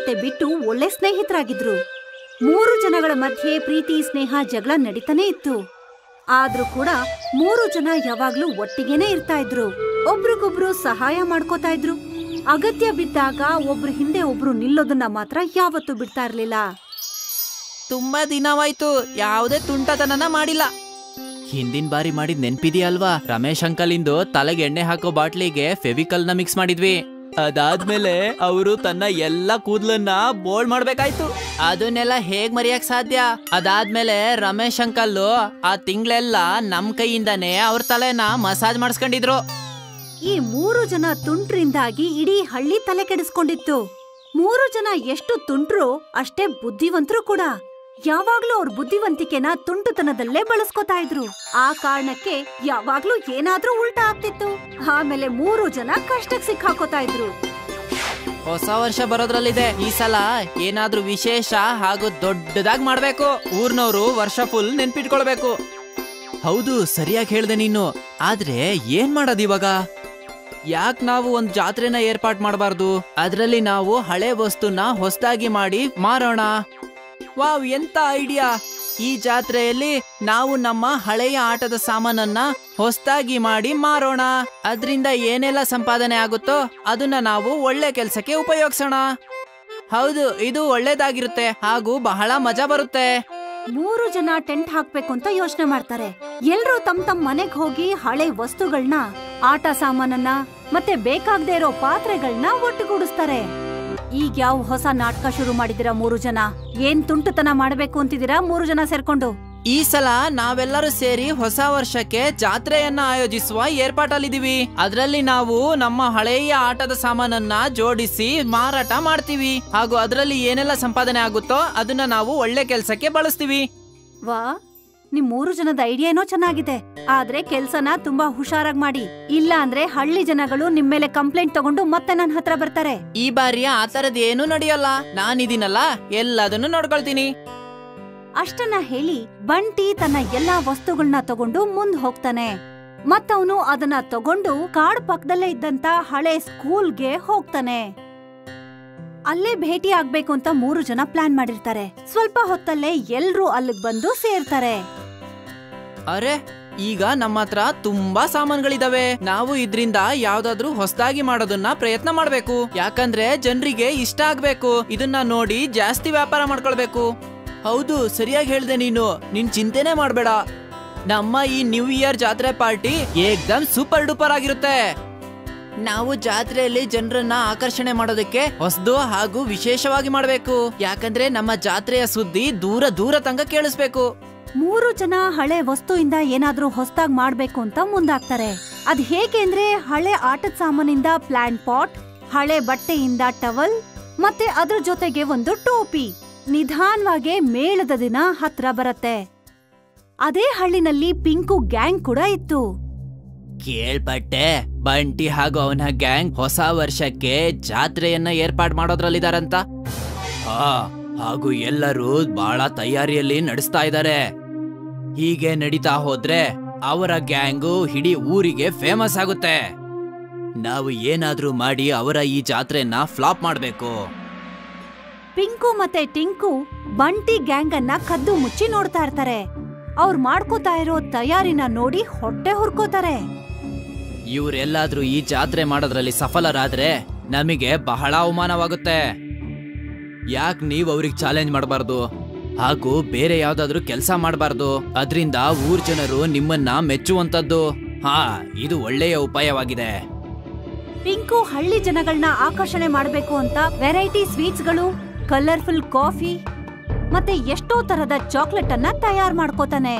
ಮತ್ತೆ ಬಿಟ್ಟು ಒಳ್ಳೆ ಸ್ನೇಹಿತರಾಗಿದ್ರು ಮೂರು ಜನಗಳ ಮಧ್ಯೆ ಪ್ರೀತಿ ಸ್ನೇಹ ಜಗಳ ನಡೀತಾನೆ ಇತ್ತು ಆದ್ರೂ ಕೂಡ ಮೂರು ಜನ ಯಾವಾಗ್ಲೂ ಒಟ್ಟಿಗೆನೆ ಇರ್ತಾ ಇದ್ರು ಒಬ್ರಿಗೊಬ್ರು ಸಹಾಯ ಮಾಡ್ಕೋತಾ ಇದ್ರು ಅಗತ್ಯ ಬಿದ್ದಾಗ ಒಬ್ರು ಹಿಂದೆ ಒಬ್ರು ನಿಲ್ಲೋದನ್ನ ಮಾತ್ರ ಯಾವತ್ತೂ ಬಿಡ್ತಾ ಇರ್ಲಿಲ್ಲ ತುಂಬಾ ದಿನವಾಯ್ತು ಯಾವುದೇ ತುಂಟತನನ ಮಾಡಿಲ್ಲ ಹಿಂದಿನ ಬಾರಿ ಮಾಡಿದ್ ನೆನ್ಪಿದೆಯಲ್ವಾ ರಮೇಶ್ ಅಂಕಲ್ ಇಂದು ತಲೆಗೆ ಎಣ್ಣೆ ಹಾಕೋ ಬಾಟ್ಲಿಗೆ ಫೆವಿಕಲ್ ನ ಮಿಕ್ಸ್ ಮಾಡಿದ್ವಿ ಅದಾದ್ಮೇಲೆ ಅವರು ತನ್ನ ಎಲ್ಲ ಕೂದ್ಲನ್ನ ಬೋಲ್ಡ್ ಮಾಡ್ಬೇಕಾಯ್ತು ಅದನ್ನೆಲ್ಲ ಹೇಗ್ ಮರೆಯಕ್ ಸಾಧ್ಯ ಅದಾದ್ಮೇಲೆ ರಮೇಶ್ ಅಂಕಲ್ ಆ ತಿಂಗ್ಳೆಲ್ಲ ನಮ್ ಕೈಯಿಂದಾನೇ ಅವ್ರ ತಲೆನ ಮಸಾಜ್ ಮಾಡಿಸ್ಕೊಂಡಿದ್ರು ಈ ಮೂರು ಜನ ತುಂಟ್ರಿಂದಾಗಿ ಇಡೀ ಹಳ್ಳಿ ತಲೆ ಕೆಡಿಸ್ಕೊಂಡಿತ್ತು ಮೂರು ಜನ ಎಷ್ಟು ತುಂಟ್ರು ಅಷ್ಟೇ ಬುದ್ಧಿವಂತರು ಕೂಡ ಯಾವಾಗ್ಲೂ ಅವ್ರ ಬುದ್ಧಿವಂತಿಕೆನ ತುಂಟುತನದಲ್ಲೇ ಬಳಸ್ಕೊತಾ ಇದ್ರು ಆ ಕಾರಣಕ್ಕೆ ಯಾವಾಗ್ಲೂ ಏನಾದ್ರೂ ಉಲ್ಟಾ ಆಗ್ತಿತ್ತು ಆಮೇಲೆ ಮೂರು ಜನ ಕಷ್ಟಕ್ ಸಿಕ್ಕಾಕೋತಾ ಇದ್ರು ಹೊಸ ವರ್ಷ ಬರೋದ್ರಲ್ಲಿದೆ ಈ ಸಲ ಏನಾದ್ರೂ ವಿಶೇಷ ಹಾಗೂ ದೊಡ್ಡದಾಗ್ ಮಾಡ್ಬೇಕು ಊರ್ನವ್ರು ವರ್ಷ ಫುಲ್ ನೆನ್ಪಿಟ್ಕೊಳ್ಬೇಕು ಹೌದು ಸರಿಯಾಗಿ ಹೇಳ್ದೆ ನೀನು ಆದ್ರೆ ಏನ್ ಮಾಡೋದ್ ಇವಾಗ ಯಾಕ್ ನಾವು ಒಂದ್ ಜಾತ್ರೆನ ಏರ್ಪಾಟ್ ಮಾಡಬಾರ್ದು ಅದ್ರಲ್ಲಿ ನಾವು ಹಳೆ ವಸ್ತುನ ಹೊಸದಾಗಿ ಮಾಡಿ ಮಾರೋಣ ವಾವ್ ಎಂತ ಐಡಿಯಾ ಈ ಜಾತ್ರೆಯಲ್ಲಿ ನಾವು ನಮ್ಮ ಹಳೆಯ ಆಟದ ಸಾಮಾನನ್ನ ಹೊಸದಾಗಿ ಮಾಡಿ ಮಾರೋಣ ಅದ್ರಿಂದ ಏನೆಲ್ಲ ಸಂಪಾದನೆ ಆಗುತ್ತೋ ಅದನ್ನ ನಾವು ಒಳ್ಳೆ ಕೆಲ್ಸಕ್ಕೆ ಉಪಯೋಗಿಸೋಣ ಹೌದು ಇದು ಒಳ್ಳೇದಾಗಿರುತ್ತೆ ಹಾಗೂ ಬಹಳ ಮಜಾ ಬರುತ್ತೆ ಮೂರು ಜನ ಟೆಂಟ್ ಹಾಕ್ಬೇಕು ಅಂತ ಯೋಚನೆ ಮಾಡ್ತಾರೆ ಎಲ್ರೂ ತಮ್ ತಮ್ ಮನೆಗ್ ಹೋಗಿ ಹಳೆ ವಸ್ತುಗಳನ್ನ ಆಟ ಸಾಮಾನನ್ನ ಮತ್ತೆ ಬೇಕಾಗದೆ ಇರೋ ಪಾತ್ರೆಗಳನ್ನ ಒಟ್ಟುಗೂಡಿಸ್ತಾರೆ ಈಗ ಯಾವ ಹೊಸ ನಾಟಕ ಶುರು ಮಾಡಿದಿರಾ ಮೂರು ಜನ ಏನ್ ತುಂಟುತನ ಮಾಡ್ಬೇಕು ಅಂತಿದ್ದೀರಾ ಮೂರು ಜನ ಸೇರ್ಕೊಂಡು ಈ ಸಲ ನಾವೆಲ್ಲರೂ ಸೇರಿ ಹೊಸ ವರ್ಷಕ್ಕೆ ಜಾತ್ರೆಯನ್ನ ಆಯೋಜಿಸುವ ಏರ್ಪಾಟಲ್ಲಿದ್ದೀವಿ ಅದರಲ್ಲಿ ನಾವು ನಮ್ಮ ಹಳೆಯ ಆಟದ ಸಾಮಾನನ್ನ ಜೋಡಿಸಿ ಮಾರಾಟ ಮಾಡ್ತೀವಿ ಹಾಗೂ ಅದರಲ್ಲಿ ಏನೆಲ್ಲ ಸಂಪಾದನೆ ಆಗುತ್ತೋ ಅದನ್ನ ನಾವು ಒಳ್ಳೆ ಕೆಲ್ಸಕ್ಕೆ ಬಳಸ್ತೀವಿ ವಾ ನಿಮ್ ಮೂರು ಜನದ ಐಡಿಯಾ ಏನೋ ಚೆನ್ನಾಗಿದೆ ಆದ್ರೆ ಕೆಲ್ಸನ ತುಂಬಾ ಹುಷಾರಾಗ್ ಮಾಡಿ ಇಲ್ಲ ಅಂದ್ರೆ ಹಳ್ಳಿ ಜನಗಳು ನಿಮ್ ಮೇಲೆ ಕಂಪ್ಲೇಂಟ್ ತಗೊಂಡು ಮತ್ತೆ ನನ್ ಹತ್ರ ಬರ್ತಾರೆ ಈ ಬಾರಿ ಆ ತರದ್ ಏನೂ ನಡೆಯಲ್ಲ ನಾನಿದ್ದೀನಲ್ಲ ಎಲ್ಲದನ್ನು ನೋಡ್ಕೊಳ್ತೀನಿ ಅಷ್ಟನ್ನ ಹೇಳಿ ಬಂಟಿ ತನ್ನ ಎಲ್ಲಾ ವಸ್ತುಗಳನ್ನ ತಗೊಂಡು ಮುಂದ್ ಹೋಗ್ತಾನೆ ಮತ್ತವನು ಅದನ್ನ ತಗೊಂಡು ಕಾಡ್ ಪಕ್ಕದಲ್ಲೇ ಇದ್ದಂತ ಹಳೆ ಸ್ಕೂಲ್ಗೆ ಹೋಗ್ತಾನೆ ಅಲ್ಲೇ ಭೇಟಿ ಆಗ್ಬೇಕು ಅಂತ ಮೂರು ಜನ ಪ್ಲಾನ್ ಮಾಡಿರ್ತಾರೆ ಸ್ವಲ್ಪ ಹೊತ್ತಲ್ಲೇ ಎಲ್ರೂ ಅಲ್ಲಿಗ್ ಬಂದು ಸೇರ್ತಾರೆ ಅರೆ ಈಗ ನಮ್ಮ ಹತ್ರ ತುಂಬಾ ಸಾಮಾನುಗಳಿದಾವೆ ನಾವು ಇದ್ರಿಂದ ಯಾವ್ದಾದ್ರೂ ಹೊಸದಾಗಿ ಮಾಡೋದನ್ನ ಪ್ರಯತ್ನ ಮಾಡ್ಬೇಕು ಯಾಕಂದ್ರೆ ಜನರಿಗೆ ಇಷ್ಟ ಆಗ್ಬೇಕು ಇದನ್ನ ನೋಡಿ ಜಾಸ್ತಿ ವ್ಯಾಪಾರ ಮಾಡ್ಕೊಳ್ಬೇಕು ಹೌದು ಸರಿಯಾಗಿ ಹೇಳ್ದೆ ನೀನು ನಿನ್ ಚಿಂತೆನೆ ಮಾಡ್ಬೇಡ ನಮ್ಮ ಈ ನ್ಯೂ ಇಯರ್ ಜಾತ್ರೆ ಪಾರ್ಟಿ ಏಕ್ದಮ್ ಸೂಪರ್ ಡೂಪರ್ ಆಗಿರುತ್ತೆ ನಾವು ಜಾತ್ರೆಯಲ್ಲಿ ಜನರನ್ನ ಆಕರ್ಷಣೆ ಮಾಡೋದಕ್ಕೆ ಹೊಸದು ಹಾಗೂ ವಿಶೇಷವಾಗಿ ಮಾಡ್ಬೇಕು ಯಾಕಂದ್ರೆ ನಮ್ಮ ಜಾತ್ರೆಯ ಸುದ್ದಿ ದೂರ ದೂರ ತನಕ ಕೇಳಿಸ್ಬೇಕು ಮೂರು ಜನ ಹಳೆ ವಸ್ತುವಿಂದ ಏನಾದ್ರೂ ಹೊಸ್ದಾಗ್ ಮಾಡ್ಬೇಕು ಅಂತ ಮುಂದಾಗ್ತಾರೆ ಅದ್ ಹೇಗೆ ಅಂದ್ರೆ ಹಳೆ ಆಟದ ಸಾಮಾನಿಂದ ಪ್ಲಾಂಟ್ ಪಾಟ್ ಹಳೆ ಬಟ್ಟೆಯಿಂದ ಟವಲ್ ಮತ್ತೆ ಅದ್ರ ಜೊತೆಗೆ ಒಂದು ಟೋಪಿ ನಿಧಾನವಾಗಿ ಮೇಳದ ದಿನ ಹತ್ರ ಬರತ್ತೆ ಅದೇ ಹಳ್ಳಿನಲ್ಲಿ ಪಿಂಕು ಗ್ಯಾಂಗ್ ಕೂಡ ಇತ್ತು ಕೇಳ್ಪಟ್ಟೆ ಬಂಟಿ ಹಾಗೂ ಅವನ ಗ್ಯಾಂಗ್ ಹೊಸ ವರ್ಷಕ್ಕೆ ಜಾತ್ರೆಯನ್ನ ಏರ್ಪಾಡ್ ಮಾಡೋದ್ರಲ್ಲಿದಾರಂತ ಹಾ ಹಾಗೂ ಎಲ್ಲರೂ ಬಹಳ ತಯಾರಿಯಲ್ಲಿ ನಡೆಸ್ತಾ ಇದ್ದಾರೆ ಹೀಗೆ ನಡೀತಾ ಹೋದ್ರೆ ಅವರ ಗ್ಯಾಂಗು ಇಡೀ ಊರಿಗೆ ಫೇಮಸ್ ಆಗುತ್ತೆ ನಾವು ಏನಾದ್ರೂ ಮಾಡಿ ಅವರ ಈ ಜಾತ್ರೆನ ಫ್ಲಾಪ್ ಮಾಡ್ಬೇಕು ಪಿಂಕು ಮತ್ತೆ ಟಿಂಕು ಬಂಟಿ ಗ್ಯಾಂಗ್ ಅನ್ನ ಕದ್ದು ಮುಚ್ಚಿ ನೋಡ್ತಾ ಇರ್ತಾರೆ ಅವ್ರು ಮಾಡ್ಕೋತಾ ಇರೋ ತಯಾರಿನ ನೋಡಿ ಹೊಟ್ಟೆ ಹುರ್ಕೋತಾರೆ ಇವರೆಲ್ಲಾದ್ರೂ ಈ ಜಾತ್ರೆ ಮಾಡೋದ್ರಲ್ಲಿ ಸಫಲರಾದ್ರೆ ನಮಗೆ ಬಹಳ ಅವಮಾನವಾಗುತ್ತೆ ಯಾಕ್ ನೀವ್ ಅವ್ರಿಗೆ ಚಾಲೆಂಜ್ ಮಾಡಬಾರ್ದು ಹಾಗೂ ಬೇರೆ ಯಾವ್ದಾದ್ರೂ ಕೆಲಸ ಮಾಡಬಾರ್ದು ಅದ್ರಿಂದ ಊರ್ ಜನರು ನಿಮ್ಮನ್ನ ಮೆಚ್ಚುವಂತದ್ದು ಹಾ ಇದು ಒಳ್ಳೆಯ ಉಪಾಯವಾಗಿದೆ ಪಿಂಕು ಹಳ್ಳಿ ಜನಗಳನ್ನ ಆಕರ್ಷಣೆ ಮಾಡ್ಬೇಕು ಅಂತ ವೆರೈಟಿ ಸ್ವೀಟ್ಸ್ಗಳು ಕಲರ್ಫುಲ್ ಕಾಫಿ ಮತ್ತೆ ಎಷ್ಟೋ ತರದ ಚಾಕ್ಲೇಟ್ ಅನ್ನ ತಯಾರ್ ಮಾಡ್ಕೋತಾನೆ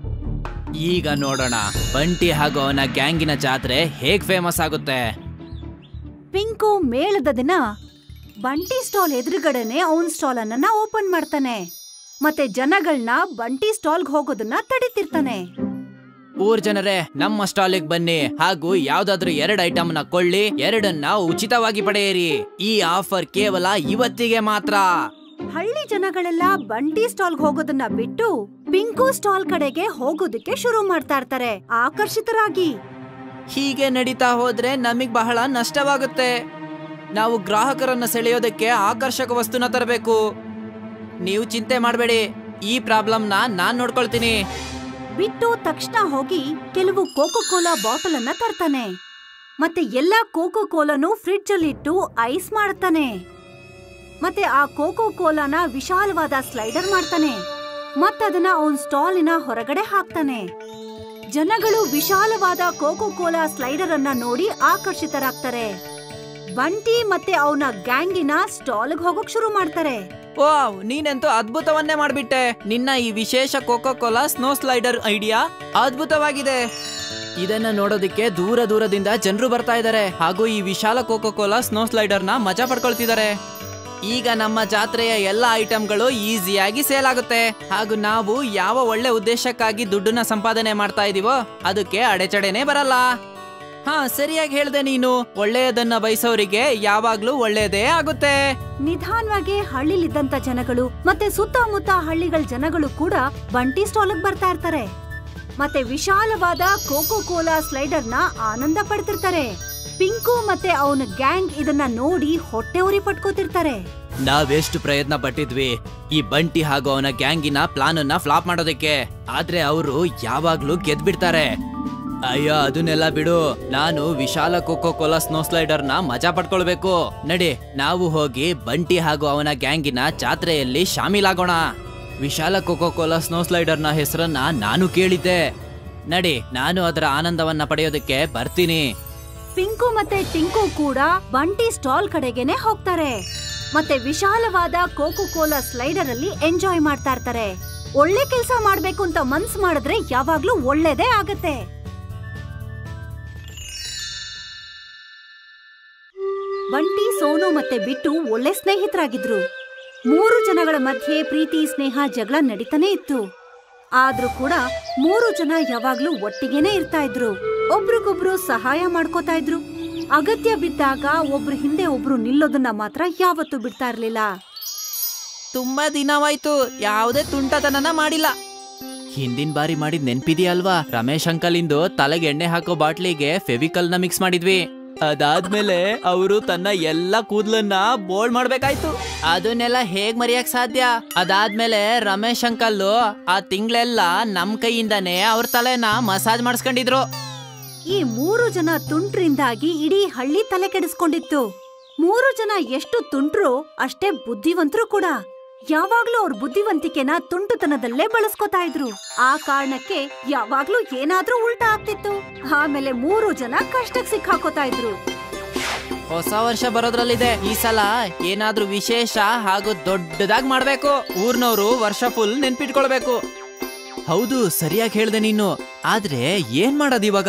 ಈಗ ನೋಡೋಣ ಬಂಟಿ ಹಾಗೂ ಅವನ ಗ್ಯಾಂಗಿನ ಜಾತ್ರೆ ಹೇಗ್ ಫೇಮಸ್ ಆಗುತ್ತೆ ಪಿಂಕು ಮೇಳದ ದಿನ ಬಂಟಿ ಸ್ಟಾಲ್ ಎದುರುಗಡೆನೆ ಅವನ್ ಸ್ಟಾಲ್ ಅನ್ನ ಓಪನ್ ಮಾಡ್ತಾನೆ ಮತ್ತೆ ಜನಗಳನ್ನ ಬಂಟಿ ಸ್ಟಾಲ್ಗ್ ಹೋಗೋದನ್ನ ತಡಿತಿರ್ತಾನೆ ಊರ್ ಜನರೇ ನಮ್ಮ ಸ್ಟಾಲಿಗೆ ಬನ್ನಿ ಹಾಗೂ ಯಾವ್ದಾದ್ರು ಎರಡ್ ಐಟಮ್ ನ ಕೊಳ್ಳಿ ಎರಡನ್ನ ಉಚಿತವಾಗಿ ಪಡೆಯಿರಿ ಈ ಆಫರ್ ಕೇವಲ ಇವತ್ತಿಗೆ ಮಾತ್ರ ಹಳ್ಳಿ ಜನಗಳೆಲ್ಲ ಬಂಟಿ ಸ್ಟಾಲ್ಗ್ ಹೋಗೋದನ್ನ ಬಿಟ್ಟು ಪಿಂಕು ಸ್ಟಾಲ್ ಕಡೆಗೆ ಹೋಗೋದಕ್ಕೆ ಶುರು ಮಾಡ್ತಾ ಇರ್ತಾರೆ ಆಕರ್ಷಿತರಾಗಿ ಹೀಗೆ ನಡೀತಾ ಹೋದ್ರೆ ನಮಗ್ ಬಹಳ ನಷ್ಟವಾಗುತ್ತೆ ನಾವು ಗ್ರಾಹಕರನ್ನ ಸೆಳೆಯೋದಕ್ಕೆ ಆಕರ್ಷಕ ವಸ್ತುನ ತರಬೇಕು ನೀವು ಚಿಂತೆ ಮಾಡಬೇಡಿ ಈ ಪ್ರಾಬ್ಲಮ್ನ ನಾನ್ ನೋಡ್ಕೊಳ್ತೀನಿ ಬಿಟ್ಟು ತಕ್ಷಣ ಹೋಗಿ ಕೆಲವು ಕೋಕೋ ಕೋಲಾ ಬಾಟಲ್ ಅನ್ನ ತರ್ತಾನೆ ಮತ್ತೆ ಎಲ್ಲಾ ಕೋಕೋ ಕೋಲಾನು ಫ್ರಿಡ್ಜ್ ಅಲ್ಲಿ ಇಟ್ಟು ಐಸ್ ಮಾಡ್ತಾನೆ ಮತ್ತೆ ಆ ಕೋಕೋ ಕೋಲಾನ ವಿಶಾಲವಾದ ಸ್ಲೈಡರ್ ಮಾಡ್ತಾನೆ ಮತ್ತದನ್ನ ಅವನ್ ಸ್ಟಾಲಿನ ಹೊರಗಡೆ ಹಾಕ್ತಾನೆ ಜನಗಳು ವಿಶಾಲವಾದ ಕೋಕೋ ಕೋಲಾ ಸ್ಲೈಡರ್ ಅನ್ನ ನೋಡಿ ಆಕರ್ಷಿತರಾಗ್ತಾರೆ ಬಂಟಿ ಮತ್ತೆ ಅವನ ಗ್ಯಾಂಗಿನ ಸ್ಟಾಲ್ಗ್ ಹೋಗೋಕ್ ಶುರು ಮಾಡ್ತಾರೆ ವಾವ್ ನೀನೆಂತೂ ಅದ್ಭುತವನ್ನೇ ಮಾಡ್ಬಿಟ್ಟೆ ನಿನ್ನ ಈ ವಿಶೇಷ Coca Cola snow slider idea ಅದ್ಭುತವಾಗಿದೆ ಇದನ್ನ ನೋಡೋದಕ್ಕೆ ದೂರ ದೂರದಿಂದ ಜನರು ಬರ್ತಾ ಇದ್ದಾರೆ ಹಾಗೂ ಈ ವಿಶಾಲ ಕೋಕೋ ಕೋಲಾ ಸ್ನೋ ಸ್ಲೈಡರ್ ನ ಮಜಾ ಪಡ್ಕೊಳ್ತಿದ್ದಾರೆ ಈಗ ನಮ್ಮ ಜಾತ್ರೆಯ ಎಲ್ಲ ಐಟಂಗಳು ಈಸಿಯಾಗಿ ಸೇಲ್ ಆಗುತ್ತೆ ಹಾಗೂ ನಾವು ಯಾವ ಒಳ್ಳೆ ಉದ್ದೇಶಕ್ಕಾಗಿ ದುಡ್ಡನ್ನ ಸಂಪಾದನೆ ಮಾಡ್ತಾ ಇದೀವೋ ಅದಕ್ಕೆ ಅಡೆಚಡೆನೆ ಬರಲ್ಲ ಹಾ ಸರಿಯಾಗಿ ಹೇಳ್ದೆ ನೀನು ಒಳ್ಳೆಯದನ್ನ ಬಯಸೋರಿಗೆ ಯಾವಾಗ್ಲೂ ಒಳ್ಳೆಯದೇ ಆಗುತ್ತೆ ನಿಧಾನವಾಗಿ ಹಳ್ಳಿಲಿದ್ದಂತ ಜನಗಳು ಮತ್ತೆ ಸುತ್ತಮುತ್ತ ಹಳ್ಳಿಗಳ ಜನಗಳು ಕೂಡ ಬಂಟಿ ಸ್ಟಾಲ್ಗ್ ಬರ್ತಾ ಇರ್ತಾರೆ ಮತ್ತೆ ವಿಶಾಲವಾದ ಕೋಕೋ ಕೋಲಾ ಸ್ಲೈಡರ್ ನ ಆನಂದ ಪಡ್ತಿರ್ತಾರೆ ಪಿಂಕು ಮತ್ತೆ ಅವನ ಗ್ಯಾಂಗ್ ಇದನ್ನ ನೋಡಿ ಹೊಟ್ಟೆ ಉರಿ ಪಟ್ಕೋತಿರ್ತಾರೆ ನಾವೆಷ್ಟು ಪ್ರಯತ್ನ ಪಟ್ಟಿದ್ವಿ ಈ ಬಂಟಿ ಹಾಗೂ ಅವನ ಗ್ಯಾಂಗಿನ ಪ್ಲಾನ್ ಅನ್ನ ಫ್ಲಾಪ್ ಮಾಡೋದಕ್ಕೆ ಆದ್ರೆ ಅವರು ಯಾವಾಗ್ಲೂ ಗೆದ್ಬಿಡ್ತಾರೆ ಅಯ್ಯೋ ಅದನ್ನೆಲ್ಲ ಬಿಡು ನಾನು ವಿಶಾಲ ಕೋಕೋ ಕೋಲಾ ಸ್ನೋ ಸ್ಲೈಡರ್ ನ ಮಜಾ ಪಡ್ಕೊಳ್ಬೇಕು ನಡಿ ನಾವು ಹೋಗಿ ಬಂಟಿ ಹಾಗೂ ಅವನ ಗ್ಯಾಂಗಿನ ಜಾತ್ರೆಯಲ್ಲಿ ಶಾಮೀಲಾಗೋಣ ವಿಶಾಲ ಕೋಕೋ ಕೋಲಾ ಸ್ನೋ ಸ್ಲೈಡರ್ ನ ಹೆಸರನ್ನ ನಾನು ಕೇಳಿದ್ದೆ ನಡಿ ನಾನು ಅದರ ಆನಂದವನ್ನ ಪಡೆಯೋದಕ್ಕೆ ಬರ್ತೀನಿ ಪಿಂಕು ಮತ್ತೆ ಟಿಂಕು ಕೂಡ ಬಂಟಿ ಸ್ಟಾಲ್ ಕಡೆಗೆನೆ ಹೋಗ್ತಾರೆ ಮತ್ತೆ ವಿಶಾಲವಾದ ಕೋಕೋ ಕೋಲಾ ಸ್ಲೈಡರ್ ಅಲ್ಲಿ ಎಂಜಾಯ್ ಮಾಡ್ತಾ ಇರ್ತಾರೆ ಒಳ್ಳೆ ಕೆಲಸ ಮಾಡ್ಬೇಕು ಅಂತ ಮನ್ಸ್ ಮಾಡಿದ್ರೆ ಯಾವಾಗ್ಲೂ ಒಳ್ಳೇದೇ ಆಗತ್ತೆ ಬಂಟಿ ಸೋನು ಮತ್ತೆ ಬಿಟ್ಟು ಒಳ್ಳೆ ಸ್ನೇಹಿತರಾಗಿದ್ರು ಮೂರು ಜನಗಳ ಮಧ್ಯೆ ಪ್ರೀತಿ ಸ್ನೇಹ ಜಗಳ ನಡೀತಾನೆ ಇತ್ತು ಆದ್ರೂ ಕೂಡ ಮೂರು ಜನ ಯಾವಾಗ್ಲೂ ಒಟ್ಟಿಗೆನೆ ಇರ್ತಾ ಇದ್ರು ಒಬ್ರಿಗೊಬ್ರು ಸಹಾಯ ಮಾಡ್ಕೋತಾ ಇದ್ರು ಅಗತ್ಯ ಬಿದ್ದಾಗ ಒಬ್ರು ಹಿಂದೆ ಒಬ್ರು ನಿಲ್ಲೋದನ್ನ ಮಾತ್ರ ಯಾವತ್ತೂ ಬಿಡ್ತಾ ಇರ್ಲಿಲ್ಲ ತುಂಬಾ ದಿನವಾಯ್ತು ಯಾವುದೇ ತುಂಟತನನ ಮಾಡಿಲ್ಲ ಹಿಂದಿನ ಬಾರಿ ಮಾಡಿದ್ ನೆನ್ಪಿದೆಯಲ್ವಾ ರಮೇಶ್ ಅಂಕಲ್ ಇಂದು ತಲೆಗೆ ಎಣ್ಣೆ ಹಾಕೋ ಬಾಟ್ಲಿಗೆ ಫೆವಿಕಲ್ ನ ಮಿಕ್ಸ್ ಮಾಡಿದ್ವಿ ಅದಾದ್ಮೇಲೆ ಅವರು ತನ್ನ ಎಲ್ಲ ಕೂದ್ಲನ್ನ ಬೋಲ್ಡ್ ಮಾಡ್ಬೇಕಾಯ್ತು ಅದನ್ನೆಲ್ಲ ಹೇಗ್ ಮರೆಯಕ್ ಸಾಧ್ಯ ಅದಾದ್ಮೇಲೆ ರಮೇಶ್ ಅಂಕಲ್ ಆ ತಿಂಗ್ಳೆಲ್ಲ ನಮ್ ಕೈಯಿಂದಾನೇ ಅವ್ರ ತಲೆನ ಮಸಾಜ್ ಮಾಡಿಸ್ಕೊಂಡಿದ್ರು ಈ ಮೂರು ಜನ ತುಂಟ್ರಿಂದಾಗಿ ಇಡೀ ಹಳ್ಳಿ ತಲೆ ಕೆಡಿಸ್ಕೊಂಡಿತ್ತು ಮೂರು ಜನ ಎಷ್ಟು ತುಂಟ್ರು ಅಷ್ಟೇ ಬುದ್ಧಿವಂತರು ಕೂಡ ಯಾವಾಗ್ಲೂ ಅವ್ರ ಬುದ್ಧಿವಂತಿಕೆನ ತುಂಟುತನದಲ್ಲೇ ಬಳಸ್ಕೊತಾ ಇದ್ರು ಆ ಕಾರಣಕ್ಕೆ ಯಾವಾಗ್ಲೂ ಏನಾದ್ರೂ ಉಲ್ಟಾ ಆಗ್ತಿತ್ತು ಆಮೇಲೆ ಮೂರು ಜನ ಕಷ್ಟಕ್ ಸಿಕ್ಕಾಕೋತಾ ಇದ್ರು ಹೊಸ ವರ್ಷ ಬರೋದ್ರಲ್ಲಿದೆ ಈ ಸಲ ಏನಾದ್ರೂ ವಿಶೇಷ ಹಾಗೂ ದೊಡ್ಡದಾಗ್ ಮಾಡ್ಬೇಕು ಊರ್ನವ್ರು ವರ್ಷ ಫುಲ್ ನೆನ್ಪಿಟ್ಕೊಳ್ಬೇಕು ಹೌದು ಸರಿಯಾಗಿ ಹೇಳ್ದೆ ನೀನು ಆದ್ರೆ ಏನ್ ಮಾಡೋದ್ ಇವಾಗ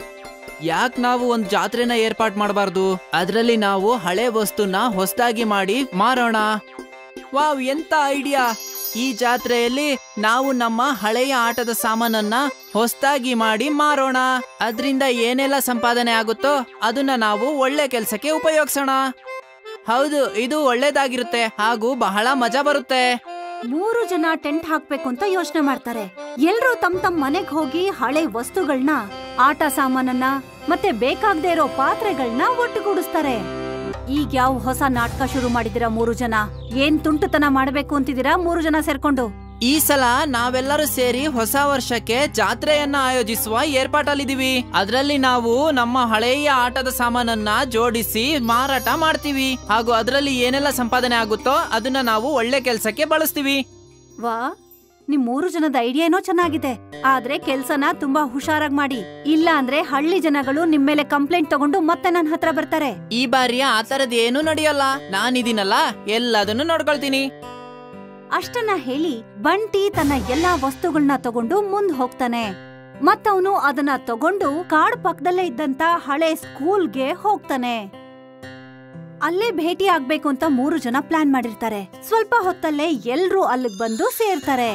ಯಾಕ್ ನಾವು ಒಂದ್ ಜಾತ್ರೆನ ಏರ್ಪಾಟ್ ಮಾಡಬಾರ್ದು ಅದ್ರಲ್ಲಿ ನಾವು ಹಳೆ ವಸ್ತುನ ಹೊಸದಾಗಿ ಮಾಡಿ ಮಾರೋಣ ವಾವ್ ಎಂತ ಐಡಿಯಾ ಈ ಜಾತ್ರೆಯಲ್ಲಿ ನಾವು ನಮ್ಮ ಹಳೆಯ ಆಟದ ಸಾಮಾನನ್ನ ಹೊಸದಾಗಿ ಮಾಡಿ ಮಾರೋಣ ಅದ್ರಿಂದ ಏನೆಲ್ಲ ಸಂಪಾದನೆ ಆಗುತ್ತೋ ಅದನ್ನ ನಾವು ಒಳ್ಳೆ ಕೆಲ್ಸಕ್ಕೆ ಉಪಯೋಗಿಸೋಣ ಹೌದು ಇದು ಒಳ್ಳೇದಾಗಿರುತ್ತೆ ಹಾಗೂ ಬಹಳ ಮಜಾ ಬರುತ್ತೆ ಮೂರು ಜನ ಟೆಂಟ್ ಹಾಕ್ಬೇಕು ಅಂತ ಯೋಚನೆ ಮಾಡ್ತಾರೆ ಎಲ್ರೂ ತಮ್ ತಮ್ ಮನೆಗ್ ಹೋಗಿ ಹಳೆ ವಸ್ತುಗಳನ್ನ ಆಟ ಸಾಮಾನನ್ನ ಮತ್ತೆ ಬೇಕಾಗದೆ ಇರೋ ಪಾತ್ರೆಗಳನ್ನ ಒಟ್ಟುಗೂಡಿಸ್ತಾರೆ ಈಗ ಯಾವ ಹೊಸ ನಾಟಕ ಶುರು ಮಾಡಿದಿರಾ ಮೂರು ಜನ ಏನ್ ತುಂಟುತನ ಮಾಡ್ಬೇಕು ಅಂತಿದ್ದೀರಾ ಮೂರು ಜನ ಸೇರ್ಕೊಂಡು ಈ ಸಲ ನಾವೆಲ್ಲರೂ ಸೇರಿ ಹೊಸ ವರ್ಷಕ್ಕೆ ಜಾತ್ರೆಯನ್ನ ಆಯೋಜಿಸುವ ಏರ್ಪಾಟಲ್ಲಿದ್ದೀವಿ ಅದರಲ್ಲಿ ನಾವು ನಮ್ಮ ಹಳೆಯ ಆಟದ ಸಾಮಾನನ್ನ ಜೋಡಿಸಿ ಮಾರಾಟ ಮಾಡ್ತೀವಿ ಹಾಗೂ ಅದರಲ್ಲಿ ಏನೆಲ್ಲ ಸಂಪಾದನೆ ಆಗುತ್ತೋ ಅದನ್ನ ನಾವು ಒಳ್ಳೆ ಕೆಲ್ಸಕ್ಕೆ ಬಳಸ್ತೀವಿ ವಾ ನಿಮ್ ಮೂರು ಜನದ ಐಡಿಯಾ ಏನೋ ಚೆನ್ನಾಗಿದೆ ಆದ್ರೆ ಕೆಲ್ಸನ ತುಂಬಾ ಹುಷಾರಾಗಿ ಮಾಡಿ ಇಲ್ಲ ಅಂದ್ರೆ ಹಳ್ಳಿ ಜನಗಳು ನಿಮ್ ಮೇಲೆ ಕಂಪ್ಲೇಂಟ್ ತಗೊಂಡು ಮತ್ತೆ ನನ್ ಹತ್ರ ಬರ್ತಾರೆ ಈ ಬಾರಿ ಆ ತರದ್ ಏನೂ ನಡೆಯಲ್ಲ ನಾನಿದ್ದೀನಲ್ಲ ಎಲ್ಲದನ್ನು ನೋಡ್ಕೊಳ್ತೀನಿ ಅಷ್ಟನ್ನ ಹೇಳಿ ಬಂಟಿ ತನ್ನ ಎಲ್ಲಾ ವಸ್ತುಗಳನ್ನ ತಗೊಂಡು ಮುಂದ್ ಹೋಗ್ತಾನೆ ಮತ್ತವನು ಅದನ್ನ ತಗೊಂಡು ಕಾಡ್ ಪಕ್ಕದಲ್ಲೇ ಇದ್ದಂತ ಹಳೆ ಸ್ಕೂಲ್ಗೆ ಹೋಗ್ತಾನೆ ಅಲ್ಲೇ ಭೇಟಿ ಆಗ್ಬೇಕು ಅಂತ ಮೂರು ಜನ ಪ್ಲಾನ್ ಮಾಡಿರ್ತಾರೆ ಸ್ವಲ್ಪ ಹೊತ್ತಲ್ಲೇ ಎಲ್ರೂ ಅಲ್ಲಿಗ್ ಬಂದು ಸೇರ್ತಾರೆ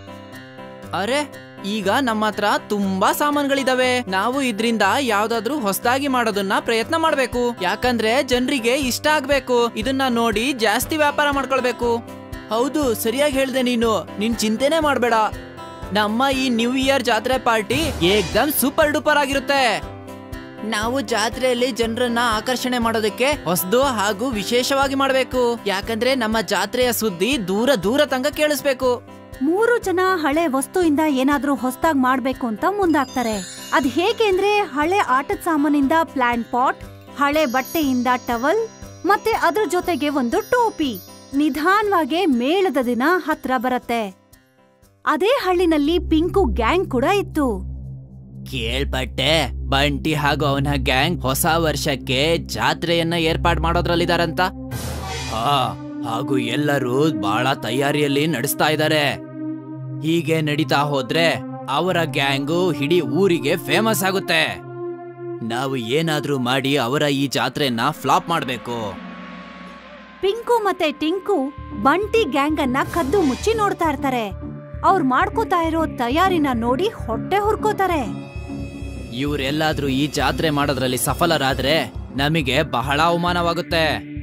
ಅರೆ ಈಗ ನಮ್ಮ ಹತ್ರ ತುಂಬಾ ಸಾಮಾನುಗಳಿದಾವೆ ನಾವು ಇದ್ರಿಂದ ಯಾವ್ದಾದ್ರೂ ಹೊಸದಾಗಿ ಮಾಡೋದನ್ನ ಪ್ರಯತ್ನ ಮಾಡ್ಬೇಕು ಯಾಕಂದ್ರೆ ಜನರಿಗೆ ಇಷ್ಟ ಆಗ್ಬೇಕು ಇದನ್ನ ನೋಡಿ ಜಾಸ್ತಿ ವ್ಯಾಪಾರ ಮಾಡ್ಕೊಳ್ಬೇಕು ಹೌದು ಸರಿಯಾಗಿ ಹೇಳ್ದೆ ನೀನು ನಿನ್ ಚಿಂತೆನೆ ಮಾಡ್ಬೇಡ ನಮ್ಮ ಈ ನ್ಯೂ ಇಯರ್ ಜಾತ್ರೆ ಪಾರ್ಟಿ ಏಕ್ದಮ್ ಸೂಪರ್ ಡೂಪರ್ ಆಗಿರುತ್ತೆ ನಾವು ಜಾತ್ರೆಯಲ್ಲಿ ಜನರನ್ನ ಆಕರ್ಷಣೆ ಮಾಡೋದಕ್ಕೆ ಹೊಸದು ಹಾಗೂ ವಿಶೇಷವಾಗಿ ಮಾಡಬೇಕು ಯಾಕಂದ್ರೆ ನಮ್ಮ ಜಾತ್ರೆಯ ಸುದ್ದಿ ದೂರ ದೂರ ತನಕ ಕೇಳಿಸ್ಬೇಕು ಮೂರು ಜನ ಹಳೆ ವಸ್ತುವಿಂದ ಏನಾದ್ರೂ ಹೊಸ್ದಾಗ್ ಮಾಡ್ಬೇಕು ಅಂತ ಮುಂದಾಗ್ತಾರೆ ಅದ್ ಹೇಗೆ ಅಂದ್ರೆ ಹಳೆ ಆಟದ ಸಾಮಾನಿಂದ ಪ್ಲಾಂಟ್ ಪಾಟ್ ಹಳೆ ಬಟ್ಟೆಯಿಂದ ಟವಲ್ ಮತ್ತೆ ಅದ್ರ ಜೊತೆಗೆ ಒಂದು ಟೋಪಿ ನಿಧಾನವಾಗಿ ಮೇಳದ ದಿನ ಹತ್ರ ಬರತ್ತೆ ಅದೇ ಹಳ್ಳಿನಲ್ಲಿ ಪಿಂಕು ಗ್ಯಾಂಗ್ ಕೂಡ ಇತ್ತು ಕೇಳ್ಪಟ್ಟೆ ಬಂಟಿ ಹಾಗೂ ಅವನ ಗ್ಯಾಂಗ್ ಹೊಸ ವರ್ಷಕ್ಕೆ ಜಾತ್ರೆಯನ್ನ ಏರ್ಪಾಡ್ ಮಾಡೋದ್ರಲ್ಲಿದಾರಂತ ಹಾ ಹಾಗೂ ಎಲ್ಲರೂ ಬಹಳ ತಯಾರಿಯಲ್ಲಿ ನಡೆಸ್ತಾ ಇದ್ದಾರೆ ಹೀಗೆ ನಡೀತಾ ಹೋದ್ರೆ ಅವರ ಗ್ಯಾಂಗು ಇಡೀ ಊರಿಗೆ ಫೇಮಸ್ ಆಗುತ್ತೆ ನಾವು ಏನಾದ್ರೂ ಮಾಡಿ ಅವರ ಈ ಜಾತ್ರೆನ ಫ್ಲಾಪ್ ಮಾಡ್ಬೇಕು ಪಿಂಕು ಮತ್ತೆ ಟಿಂಕು ಬಂಟಿ ಗ್ಯಾಂಗ್ ಅನ್ನ ಕದ್ದು ಮುಚ್ಚಿ ನೋಡ್ತಾ ಇರ್ತಾರೆ ಅವ್ರ್ ಮಾಡ್ಕೋತಾ ಇರೋ ತಯಾರಿನ ನೋಡಿ ಹೊಟ್ಟೆ ಹುರ್ಕೋತಾರೆ ಇವರೆಲ್ಲಾದ್ರೂ ಈ ಜಾತ್ರೆ ಮಾಡೋದ್ರಲ್ಲಿ ಸಫಲರಾದ್ರೆ ನಮಗೆ ಬಹಳ ಅವಮಾನವಾಗುತ್ತೆ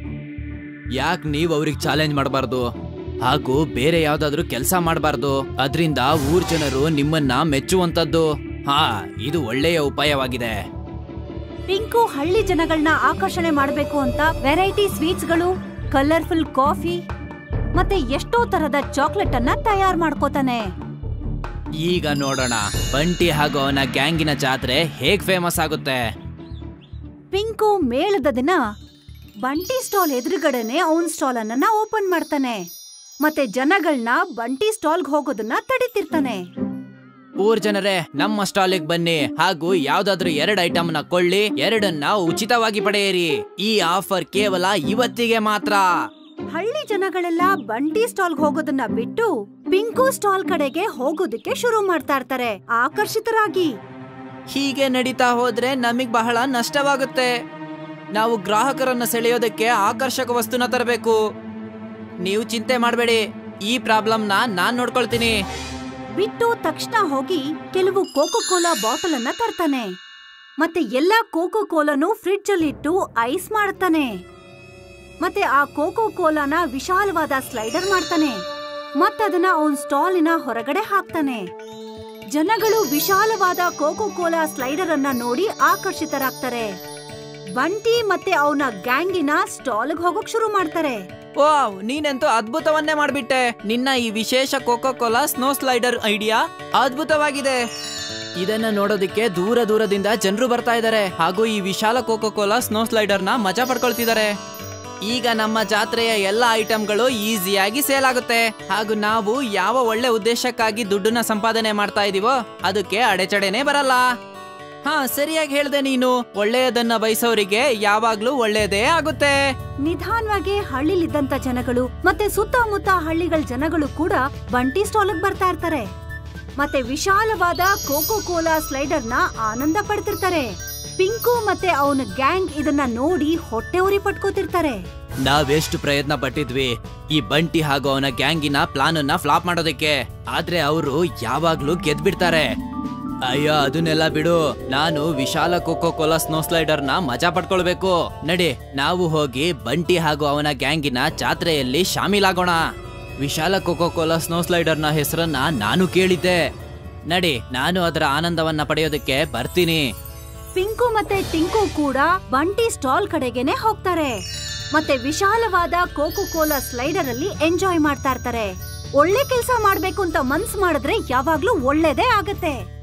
ಯಾಕ್ ನೀವ್ ಅವ್ರಿಗೆ ಚಾಲೆಂಜ್ ಮಾಡಬಾರ್ದು ಹಾಗೂ ಬೇರೆ ಯಾವ್ದಾದ್ರೂ ಕೆಲಸ ಮಾಡಬಾರ್ದು ಅದ್ರಿಂದ ಊರ್ ಜನರು ನಿಮ್ಮನ್ನ ಮೆಚ್ಚುವಂತದ್ದು ಹಾ ಇದು ಒಳ್ಳೆಯ ಉಪಾಯವಾಗಿದೆ ಪಿಂಕು ಹಳ್ಳಿ ಜನಗಳನ್ನ ಆಕರ್ಷಣೆ ಮಾಡ್ಬೇಕು ಅಂತ ವೆರೈಟಿ ಸ್ವೀಟ್ಸ್ಗಳು ಕಲರ್ಫುಲ್ ಕಾಫಿ ಮತ್ತೆ ಎಷ್ಟೋ ತರದ ಚಾಕ್ಲೇಟ್ ಅನ್ನ ತಯಾರ್ ಮಾಡ್ಕೋತಾನೆ ಈಗ ನೋಡೋಣ ಬಂಟಿ ಹಾಗೂ ಅವನ ಗ್ಯಾಂಗಿನ ಜಾತ್ರೆ ಹೇಗ್ ಫೇಮಸ್ ಆಗುತ್ತೆ ಪಿಂಕು ಮೇಳದ ದಿನ ಬಂಟಿ ಸ್ಟಾಲ್ ಎದುರುಗಡೆನೆ ಅವನ್ ಸ್ಟಾಲ್ ಅನ್ನ ಓಪನ್ ಮಾಡ್ತಾನೆ ಮತ್ತೆ ಜನಗಳನ್ನ ಬಂಟಿ ಸ್ಟಾಲ್ಗ್ ಹೋಗೋದನ್ನ ತಡಿತಿರ್ತಾನೆ ಊರ್ ಜನರೇ ನಮ್ಮ ಸ್ಟಾಲಿಗೆ ಬನ್ನಿ ಹಾಗೂ ಯಾವ್ದಾದ್ರು ಎರಡ್ ಐಟಮ್ ನ ಕೊಳ್ಳಿ ಎರಡನ್ನ ಉಚಿತವಾಗಿ ಪಡೆಯಿರಿ ಈ ಆಫರ್ ಕೇವಲ ಇವತ್ತಿಗೆ ಮಾತ್ರ ಹಳ್ಳಿ ಜನಗಳೆಲ್ಲ ಬಂಟಿ ಸ್ಟಾಲ್ಗ್ ಹೋಗೋದನ್ನ ಬಿಟ್ಟು ಪಿಂಕು ಸ್ಟಾಲ್ ಕಡೆಗೆ ಹೋಗೋದಕ್ಕೆ ಶುರು ಮಾಡ್ತಾ ಇರ್ತಾರೆ ಆಕರ್ಷಿತರಾಗಿ ಹೀಗೆ ನಡೀತಾ ಹೋದ್ರೆ ನಮಗ್ ಬಹಳ ನಷ್ಟವಾಗುತ್ತೆ ನಾವು ಗ್ರಾಹಕರನ್ನ ಸೆಳೆಯೋದಕ್ಕೆ ಆಕರ್ಷಕ ವಸ್ತುನ ತರಬೇಕು ನೀವು ಚಿಂತೆ ಮಾಡಬೇಡಿ ಈ ಪ್ರಾಬ್ಲಮ್ನ ನಾನ್ ನೋಡ್ಕೊಳ್ತೀನಿ ಬಿಟ್ಟು ತಕ್ಷಣ ಹೋಗಿ ಕೆಲವು ಕೋಕೋ ಕೋಲಾ ಬಾಟಲ್ ಅನ್ನ ತರ್ತಾನೆ ಮತ್ತೆ ಎಲ್ಲಾ ಕೋಕೋ ಕೋಲಾನು ಫ್ರಿಡ್ಜ್ ಅಲ್ಲಿ ಇಟ್ಟು ಐಸ್ ಮಾಡ್ತಾನೆ ಮತ್ತೆ ಆ ಕೋಕೋ ಕೋಲಾನ ವಿಶಾಲವಾದ ಸ್ಲೈಡರ್ ಮಾಡ್ತಾನೆ ಮತ್ತದನ್ನ ಅವನ್ ಸ್ಟಾಲಿನ ಹೊರಗಡೆ ಹಾಕ್ತಾನೆ ಜನಗಳು ವಿಶಾಲವಾದ ಕೋಕೋ ಕೋಲಾ ಸ್ಲೈಡರ್ ಅನ್ನ ನೋಡಿ ಆಕರ್ಷಿತರಾಗ್ತಾರೆ ಬಂಟಿ ಮತ್ತೆ ಅವನ ಗ್ಯಾಂಗಿನ ಸ್ಟಾಲ್ಗ್ ಹೋಗೋಕ್ ಶುರು ಮಾಡ್ತಾರೆ ವಾವ್ ನೀನೆಂತೂ ಅದ್ಭುತವನ್ನೇ ಮಾಡ್ಬಿಟ್ಟೆ ನಿನ್ನ ಈ ವಿಶೇಷ Coca Cola snow slider idea ಅದ್ಭುತವಾಗಿದೆ ಇದನ್ನ ನೋಡೋದಕ್ಕೆ ದೂರ ದೂರದಿಂದ ಜನರು ಬರ್ತಾ ಇದ್ದಾರೆ ಹಾಗೂ ಈ ವಿಶಾಲ ಕೋಕೋ ಕೋಲಾ ಸ್ನೋ ಸ್ಲೈಡರ್ ನ ಮಜಾ ಪಡ್ಕೊಳ್ತಿದ್ದಾರೆ ಈಗ ನಮ್ಮ ಜಾತ್ರೆಯ ಎಲ್ಲ ಐಟಂಗಳು ಈಸಿಯಾಗಿ ಸೇಲ್ ಆಗುತ್ತೆ ಹಾಗೂ ನಾವು ಯಾವ ಒಳ್ಳೆ ಉದ್ದೇಶಕ್ಕಾಗಿ ದುಡ್ಡನ್ನ ಸಂಪಾದನೆ ಮಾಡ್ತಾ ಇದೀವೋ ಅದಕ್ಕೆ ಅಡೆಚಣೆನೇ ಬರಲ್ಲ ಹಾ ಸರಿಯಾಗಿ ಹೇಳ್ದೆ ನೀನು ಒಳ್ಳೆಯದನ್ನ ಬಯಸೋರಿಗೆ ಯಾವಾಗ್ಲೂ ಒಳ್ಳೆಯದೇ ಆಗುತ್ತೆ ನಿಧಾನವಾಗಿ ಹಳ್ಳಿಲಿದ್ದಂತ ಜನಗಳು ಮತ್ತೆ ಸುತ್ತಮುತ್ತ ಹಳ್ಳಿಗಳ ಜನಗಳು ಕೂಡ ಬಂಟಿ ಸ್ಟಾಲ್ಗ್ ಬರ್ತಾ ಇರ್ತಾರೆ ಮತ್ತೆ ವಿಶಾಲವಾದ ಕೋಕೋ ಕೋಲಾ ಸ್ಲೈಡರ್ ನ ಆನಂದ ಪಡ್ತಿರ್ತಾರೆ ಪಿಂಕು ಮತ್ತೆ ಅವನ ಗ್ಯಾಂಗ್ ಇದನ್ನ ನೋಡಿ ಹೊಟ್ಟೆ ಉರಿ ಪಟ್ಕೋತಿರ್ತಾರೆ ನಾವೆಷ್ಟು ಪ್ರಯತ್ನ ಪಟ್ಟಿದ್ವಿ ಈ ಬಂಟಿ ಹಾಗೂ ಅವನ ಗ್ಯಾಂಗಿನ ಪ್ಲಾನ್ ಅನ್ನ ಫ್ಲಾಪ್ ಮಾಡೋದಕ್ಕೆ ಆದ್ರೆ ಅವರು ಯಾವಾಗ್ಲೂ ಗೆದ್ಬಿಡ್ತಾರೆ ಅಯ್ಯೋ ಅದನ್ನೆಲ್ಲ ಬಿಡು ನಾನು ವಿಶಾಲ ಕೋಕೋ ಕೋಲಾ ಸ್ನೋ ಸ್ಲೈಡರ್ ನ ಮಜಾ ಪಡ್ಕೊಳ್ಬೇಕು ನಡಿ ನಾವು ಹೋಗಿ ಬಂಟಿ ಹಾಗೂ ಅವನ ಗ್ಯಾಂಗಿನ ಜಾತ್ರೆಯಲ್ಲಿ ಶಾಮೀಲಾಗೋಣ ವಿಶಾಲ ಕೋಕೋ ಕೋಲಾ ಸ್ನೋ ಸ್ಲೈಡರ್ ನ ಹೆಸರನ್ನ ನಾನು ಕೇಳಿದ್ದೆ ನಡಿ ನಾನು ಅದರ ಆನಂದವನ್ನ ಪಡೆಯೋದಕ್ಕೆ ಬರ್ತೀನಿ ಪಿಂಕು ಮತ್ತೆ ಟಿಂಕು ಕೂಡ ಬಂಟಿ ಸ್ಟಾಲ್ ಕಡೆಗೆನೆ ಹೋಗ್ತಾರೆ ಮತ್ತೆ ವಿಶಾಲವಾದ ಕೋಕೋ ಕೋಲಾ ಸ್ಲೈಡರ್ ಅಲ್ಲಿ ಎಂಜಾಯ್ ಮಾಡ್ತಾ ಇರ್ತಾರೆ ಒಳ್ಳೆ ಕೆಲಸ ಮಾಡ್ಬೇಕು ಅಂತ ಮನ್ಸ್ ಮಾಡಿದ್ರೆ ಯಾವಾಗ್ಲೂ ಒಳ್ಳೇದೇ ಆಗತ್ತೆ